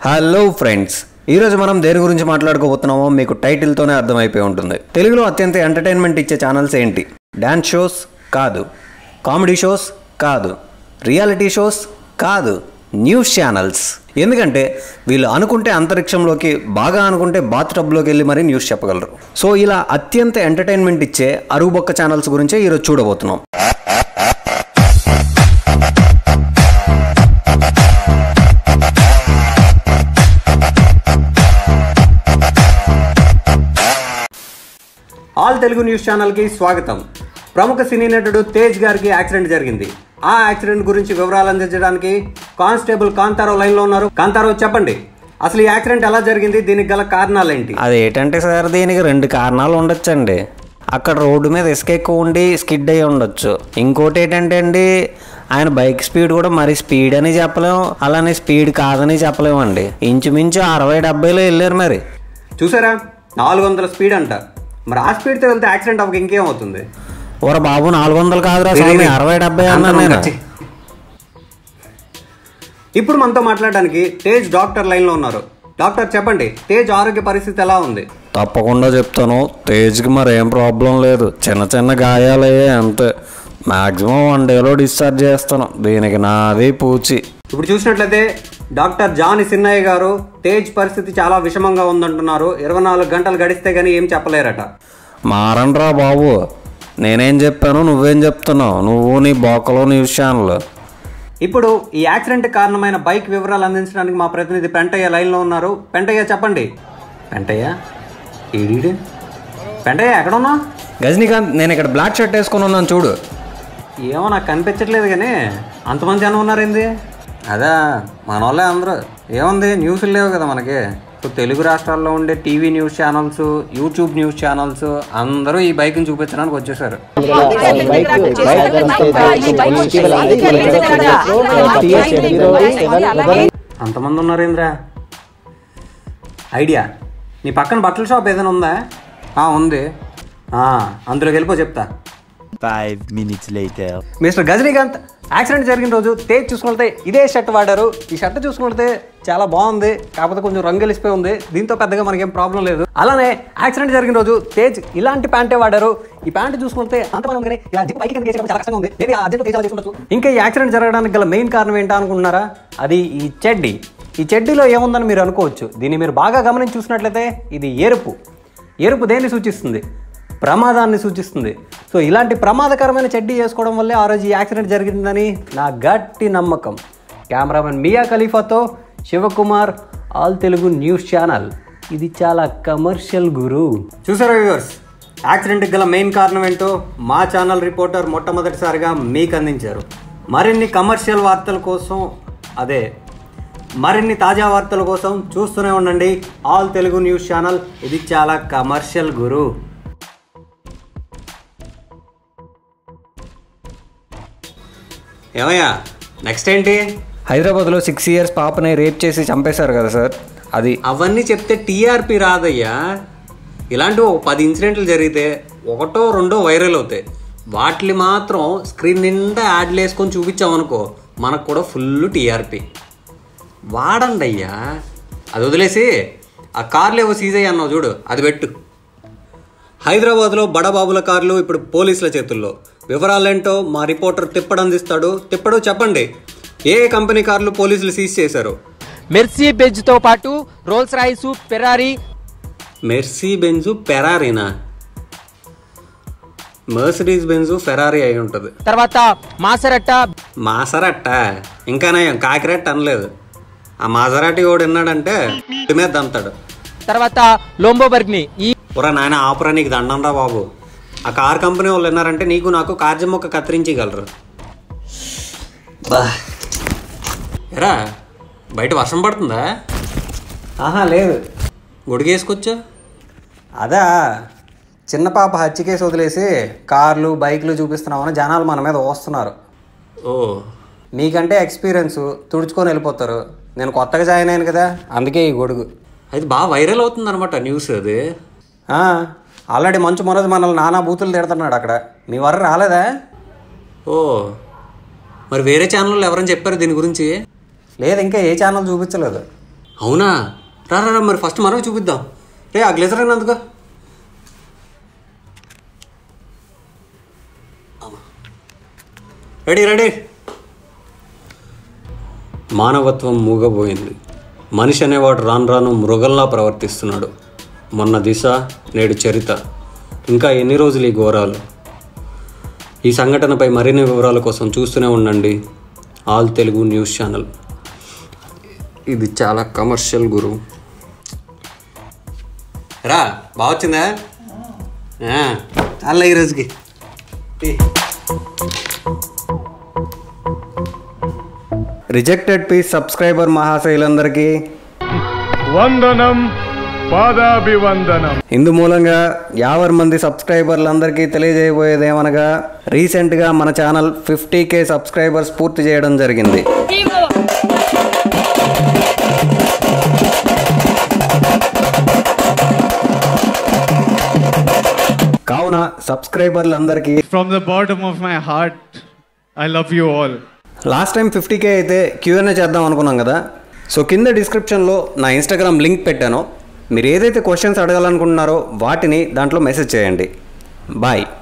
Hello friends ఈరోజు మనం దేని గురించి మాట్లాడుకోబోతున్నామో మీకు టైటిల్తోనే అర్థమైపోయి ఉంటుంది తెలుగులో అత్యంత ఎంటర్టైన్మెంట్ ఇచ్చే ఛానల్స్ ఏంటి డ్యాన్స్ షోస్ కాదు కామెడీ షోస్ కాదు రియాలిటీ షోస్ కాదు న్యూస్ ఛానల్స్ ఎందుకంటే వీళ్ళు అనుకుంటే అంతరిక్షంలోకి బాగా అనుకుంటే బాత్ టబ్లోకి వెళ్ళి మరీ న్యూస్ చెప్పగలరు సో ఇలా అత్యంత ఎంటర్టైన్మెంట్ ఇచ్చే అరుగుబొక్క ఛానల్స్ గురించే ఈరోజు చూడబోతున్నాం ఆల్ తెలుగు న్యూస్ ఛానల్కి స్వాగతం ప్రముఖ సినీ నటుడు తేజ్ గారికి యాక్సిడెంట్ జరిగింది ఆ యాక్సిడెంట్ గురించి వివరాలు అందించడానికి కానిస్టేబుల్ కాంతారావు లైన్లో ఉన్నారు కాంతారావు చెప్పండి అసలు ఈ యాక్సిడెంట్ ఎలా జరిగింది దీనికి గల కారణాలు ఏంటి అది ఏంటంటే సార్ దీనికి రెండు కారణాలు ఉండొచ్చండి అక్కడ రోడ్డు మీద ఇసుక ఎక్కువ ఉండి స్కిడ్ అయ్యి ఉండొచ్చు ఇంకోటి ఏంటంటే అండి ఆయన బైక్ స్పీడ్ కూడా మరి స్పీడ్ అని చెప్పలేము అలానే స్పీడ్ కాదని చెప్పలేమండి ఇంచుమించు అరవై డెబ్బైలో వెళ్ళారు మరి చూసారా నాలుగు వందల స్పీడ్ అంట మరి ఆ స్పీడ్తో వెళ్తే యాక్సిడెంట్ అవ్వక ఇంకేమవుతుంది ఓర బాబు నాలుగు వందలు కాదురా స్వామి అరవై డెబ్బై అన్నా నేను ఇప్పుడు మనతో మాట్లాడడానికి తేజ్ డాక్టర్ లైన్లో ఉన్నారు డాక్టర్ చెప్పండి తేజ్ ఆరోగ్య పరిస్థితి ఎలా ఉంది తప్పకుండా చెప్తాను తేజ్కి మరి ఏం ప్రాబ్లం లేదు చిన్న చిన్న గాయాలయ్యే అంతే మాక్సిమం వన్ డేలో డిశ్చార్జ్ చేస్తాను దీనికి నాది పూచి ఇప్పుడు చూసినట్లయితే డాక్టర్ జాని సిన్నయ్య గారు తేజ్ పరిస్థితి చాలా విషమంగా ఉందంటున్నారు ఇరవై నాలుగు గంటలు గడిస్తే గానీ ఏం చెప్పలేరట మారండ్రా బాబు నేనేం చెప్పాను నువ్వేం చెప్తున్నావు నువ్వు నీ బోకలో న్యూస్ ఛానల్ ఇప్పుడు ఈ యాక్సిడెంట్ కారణమైన బైక్ వివరాలు అందించడానికి మా ప్రతినిధి పెంటయ్య లైన్లో ఉన్నారు పెంటయ్య చెప్పండి పెంటయ్య ఈడీడు పెంటయ్య ఎక్కడున్నా గజనీకాంత్ నేను ఇక్కడ బ్లాక్ షర్ట్ వేసుకుని ఉన్నాను చూడు ఏమో నాకు కనిపించట్లేదు కానీ అంతమంది జనం ఉన్నారేంది అదా మన వాళ్ళే అందరూ ఏముంది న్యూస్లు లేవు కదా మనకి ఇప్పుడు తెలుగు రాష్ట్రాల్లో ఉండే TV news channels YouTube news channels అందరూ ఈ బైక్ని చూపించడానికి వచ్చేసారు అంతమంది ఉన్నారేంద్రా ఐడియా నీ పక్కన బట్టల షాప్ ఏదైనా ఉందా ఆ, ఉంది ఆ, అందులోకి వెళ్ళిపో చెప్తా Five minutes later. Mister Gajanikanth accident జరిగిన రోజు తేజ్ చూసుకుంటే ఇదే షర్ట్ వాడారు ఈ షర్ట్ చూసుకుంటే చాలా బాగుంది కాకపోతే కొంచెం రంగు వెలిసిపోయి ఉంది దీంతో పెద్దగా మనకేం ప్రాబ్లం లేదు అలానే యాక్సిడెంట్ జరిగిన రోజు తేజ్ ఇలాంటి ప్యాంటే వాడారు ఈ ప్యాంట్ చూసుకుంటే అంత మనం ఉందని ఇలా జిప్ పైకి కిందకి వేసేయడం చాలా కష్టంగా ఉంది Maybe ఆ అర్జెంట్ తేజ్ అలా చేసి ఉండొచ్చు. ఇంకా ఈ యాక్సిడెంట్ జరగడానికి గల మెయిన్ కారణం ఏంటా అనుకుంటున్నారా అది ఈ చెడ్డీ ఈ చెడ్డీలో ఏముందని మీరు అనుకోవచ్చు దీన్ని మీరు బాగా గమనించి చూసినట్లయితే ఇది ఎరుపు ఎరుపు దేన్ని సూచిస్తుంది ప్రమాదాన్ని సూచిస్తుంది సో ఇలాంటి ప్రమాదకరమైన చెడ్డీ వేసుకోవడం వల్లే ఆ రోజు ఈ యాక్సిడెంట్ జరిగిందని నా గట్టి నమ్మకం కెమెరామెన్ మియా ఖలీఫాతో Shivakumar all Telugu news channel ఇది చాలా కమర్షియల్ గురు చూసారా వ్యూవర్స్ యాక్సిడెంట్కి గల మెయిన్ కారణం ఏంటో మా ఛానల్ రిపోర్టర్ మొట్టమొదటిసారిగా మీకు అందించారు మరిన్ని కమర్షియల్ వార్తల కోసం అదే మరిన్ని తాజా వార్తల కోసం చూస్తూనే ఉండండి ఆల్ తెలుగు న్యూస్ ఛానల్ ఇది చాలా కమర్షియల్ గురు ఏమయ్యా నెక్స్ట్ ఏంటి హైదరాబాద్లో సిక్స్ ఇయర్స్ పాపని రేప్ చేసి చంపేశారు కదా సార్ అది అవన్నీ చెప్తే టీఆర్పీ రాదయ్యా ఇలాంటి ఒక పది ఇన్సిడెంట్లు జరిగితే ఒకటో రెండో వైరల్ అవుతాయి వాటిని మాత్రం స్క్రీన్ నిండా యాడ్లు వేసుకొని చూపించామనుకో మనకు కూడా ఫుల్ టీఆర్పీ వాడండి అయ్యా అది వదిలేసి ఆ కార్లు ఏవో సీజ్ అయ్యి అన్నావు చూడు అది పెట్టు హైదరాబాద్లో బడబాబుల కార్లు ఇప్పుడు పోలీసుల చేతుల్లో వివరాలేంటో మా రిపోర్టర్ తిప్పడు అందిస్తాడు తిప్పడు చెప్పండి ఏ ఏ కంపెనీ కార్లు పోలీసులు సీజ్ చేశారు మెర్సీ బెంజ్ తో పాటు Rolls Royce Ferrari Mercy Benz ఫెరారీనా మర్సిడీస్ బెంజు ఫెరారీ అయి ఉంటుంది తర్వాత మాసరట్ట మాసరట్ట ఇంకా నయం కాకిరెట్ అనలేదు ఆ మాసరాటి ఓడు విన్నాడంటే ఇంటి మీద దంతాడు తర్వాత లోంబోబర్గ్ని ఈ పురా నాయన ఆపురా నీకు దండంరా బాబు ఆ కార్ కంపెనీ వాళ్ళు విన్నారంటే నీకు నాకు కార్జం మొక్క కత్తిరించగలరు బా ఎరా బయట వర్షం పడుతుందా ఆహా లేదు గొడుగేసుకొచ్చా అదా చిన్న పాప హత్య కేసు వదిలేసి కార్లు బైక్లు చూపిస్తున్నామని జనాలు మన మీద వస్తున్నారు ఓ మీకంటే ఎక్స్పీరియన్స్ తుడుచుకొని వెళ్ళిపోతారు నేను కొత్తగా జాయిన్ అయ్యాను కదా అందుకే ఈ గొడుగు అది బాగా వైరల్ అవుతుంది అనమాట న్యూస్ అది ఆల్రెడీ మంచు మనోజ్ మనల్ని నానా బూతులు తిడుతున్నాడు అక్కడ మీ వర రాలేదా ఓ మరి వేరే ఛానల్లో ఎవరైనా చెప్పారు దీని గురించి లేదు ఇంకా ఏ ఛానల్ చూపించలేదు అవునా రా రా, రా మరి ఫస్ట్ మనం చూపిద్దాం రే ఆ గ్లేజర్ అయినా అందుకో రెడీ రెడీ మానవత్వం మూగబోయింది మనిషి అనేవాడు రాను రాను మృగంలా ప్రవర్తిస్తున్నాడు మొన్న దిశ నేడు చరిత ఇంకా ఎన్ని రోజులు ఈ ఘోరాలు ఈ సంఘటనపై మరిన్ని వివరాల కోసం చూస్తూనే ఉండండి ఆల్ తెలుగు న్యూస్ ఛానల్ ఇది చాలా కమర్షియల్ గురు రా బాగా వచ్చిందా చాలా ఈ రోజుకి రిజెక్టెడ్ పీస్ సబ్స్క్రైబర్ మహాశైలందరికీ వందనం పాదాభివందనం ఇందు మూలంగా యాభై మంది సబ్స్క్రైబర్లందరికీ తెలియజేయబోయేది ఏమనగా రీసెంట్గా మన ఛానల్ ఫిఫ్టీ కే సబ్స్క్రైబర్స్ పూర్తి చేయడం జరిగింది కావున సబ్స్క్రైబర్లందరికీ From the bottom of my heart, I love you all. Last time fifty K అయితే క్యూఎన్ఏ చేద్దాం అనుకున్నాం కదా సో కింద డిస్క్రిప్షన్లో నా ఇన్స్టాగ్రామ్ లింక్ పెట్టానో మీరు ఏదైతే క్వశ్చన్స్ అడగాలనుకుంటున్నారో వాటిని దాంట్లో మెసేజ్ చేయండి బాయ్